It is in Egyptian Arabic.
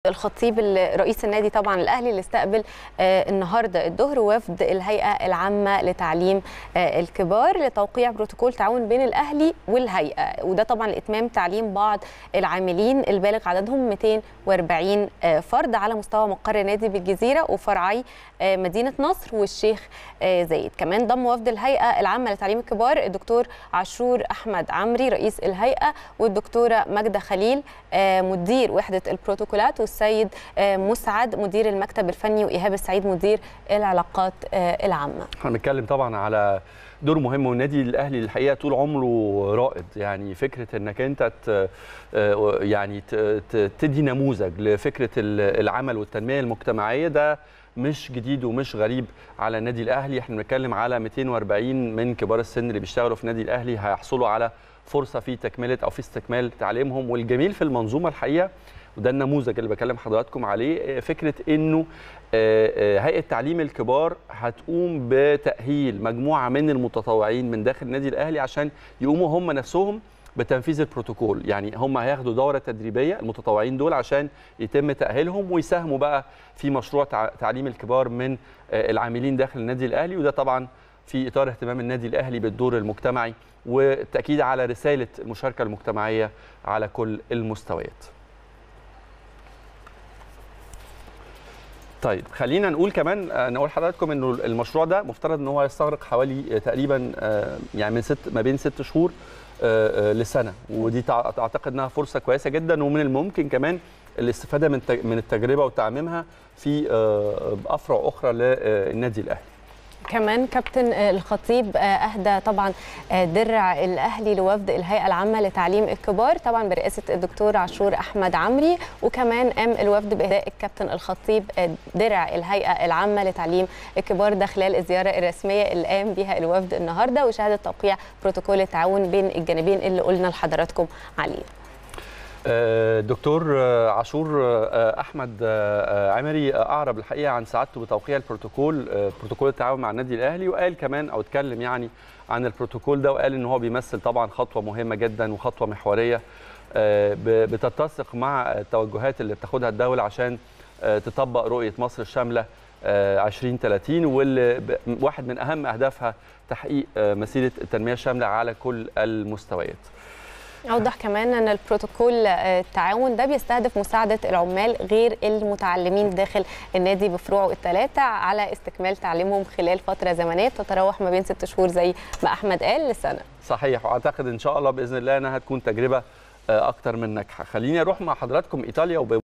الخطيب رئيس النادي طبعا الاهلي اللي استقبل النهارده الظهر وفد الهيئه العامه لتعليم الكبار لتوقيع بروتوكول تعاون بين الاهلي والهيئه وده طبعا لاتمام تعليم بعض العاملين البالغ عددهم 240 فرد على مستوى مقر النادي بالجزيره وفرعي مدينه نصر والشيخ زايد كمان ضم وفد الهيئه العامه لتعليم الكبار الدكتور عاشور احمد عمري رئيس الهيئه والدكتوره ماجده خليل مدير وحده البروتوكولات والسيد مسعد مدير المكتب الفني وايهاب السعيد مدير العلاقات العامه احنا بنتكلم طبعا على دور مهم والنادي الاهلي الحقيقه طول عمره رائد يعني فكره انك انت يعني تدي نموذج لفكره العمل والتنميه المجتمعيه ده مش جديد ومش غريب على النادي الاهلي احنا بنتكلم على 240 من كبار السن اللي بيشتغلوا في النادي الاهلي هيحصلوا على فرصه في تكمله او في استكمال تعليمهم والجميل في المنظومه الحقيقه وده النموذج اللي بكلم حضراتكم عليه فكره انه هيئه تعليم الكبار هتقوم بتاهيل مجموعه من المتطوعين من داخل النادي الاهلي عشان يقوموا هم نفسهم بتنفيذ البروتوكول يعني هم هياخدوا دوره تدريبيه المتطوعين دول عشان يتم تاهيلهم ويساهموا بقى في مشروع تعليم الكبار من العاملين داخل النادي الاهلي وده طبعا في اطار اهتمام النادي الاهلي بالدور المجتمعي والتاكيد على رساله المشاركه المجتمعيه على كل المستويات طيب خلينا نقول كمان نقول لحضراتكم انه المشروع ده مفترض ان هو يستغرق حوالي تقريبا يعني من ست ما بين ست شهور لسنه ودي اعتقد انها فرصه كويسه جدا ومن الممكن كمان الاستفاده من من التجربه وتعميمها في افرع اخرى للنادي الاهلي كمان كابتن الخطيب اهدى طبعا درع الاهلي لوفد الهيئه العامه لتعليم الكبار طبعا برئاسه الدكتور عاشور احمد عمري وكمان قام الوفد باهداء الكابتن الخطيب درع الهيئه العامه لتعليم الكبار ده خلال الزياره الرسميه اللي قام بها الوفد النهارده وشهاده توقيع بروتوكول التعاون بين الجانبين اللي قلنا لحضراتكم عليه دكتور عاشور احمد عمري اعرب الحقيقه عن سعادته بتوقيع البروتوكول بروتوكول التعاون مع النادي الاهلي وقال كمان او اتكلم يعني عن البروتوكول ده وقال ان هو بيمثل طبعا خطوه مهمه جدا وخطوه محوريه بتتسق مع التوجهات اللي بتاخدها الدوله عشان تطبق رؤيه مصر الشامله 2030 واللي واحد من اهم اهدافها تحقيق مسيره التنميه الشامله على كل المستويات. اوضح كمان ان البروتوكول التعاون ده بيستهدف مساعده العمال غير المتعلمين داخل النادي بفروعه الثلاثه على استكمال تعليمهم خلال فتره زمنيه تتراوح ما بين ست شهور زي ما احمد قال لسنه. صحيح واعتقد ان شاء الله باذن الله انها تكون تجربه اكتر من ناجحه. خليني اروح مع حضراتكم ايطاليا وب